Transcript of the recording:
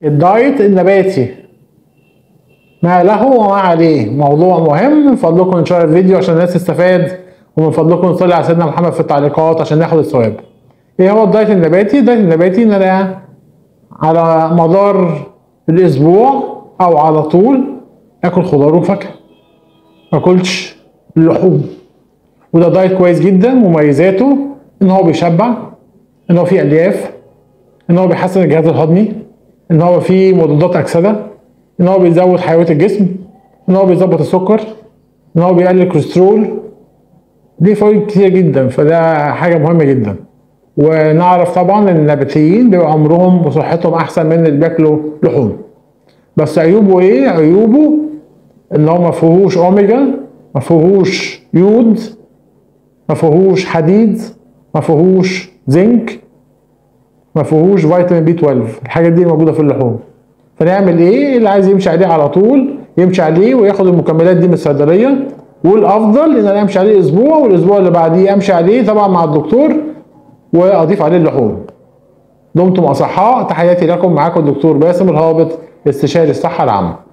الدايت النباتي ما له وما عليه موضوع مهم من فضلكم نشير الفيديو عشان الناس تستفاد ومن فضلكم نصلي على سيدنا محمد في التعليقات عشان ناخد الثواب ايه هو الدايت النباتي الدايت النباتي ان انا على مدار الاسبوع او على طول اكل خضار وفاكهه ما اكلش لحوم وده دايت كويس جدا مميزاته ان هو بيشبع ان هو فيه الياف ان هو بيحسن الجهاز الهضمي ان هو فيه مضادات اكسده ان هو بيزود حيويه الجسم ان هو بيظبط السكر ان هو بيقلل الكوليسترول ليه فوائد كتير جدا فده حاجه مهمه جدا ونعرف طبعا ان النباتيين بيبقى عمرهم وصحتهم احسن من اللي بياكلوا لحوم بس عيوبه ايه عيوبه ان هو ما فيهوش اوميجا ما فيهوش يود ما فيهوش حديد ما فيهوش زنك ما فيهوش فيتامين بي 12 الحاجات دي موجوده في اللحوم فنعمل ايه اللي عايز يمشي عليه على طول يمشي عليه وياخد المكملات دي من الصيدليه والافضل ان انا امشي عليه اسبوع والاسبوع اللي بعديه امشي عليه طبعا مع الدكتور واضيف عليه اللحوم دمتم اصحاء تحياتي لكم معاكم الدكتور باسم الهابط استشاري الصحه العامه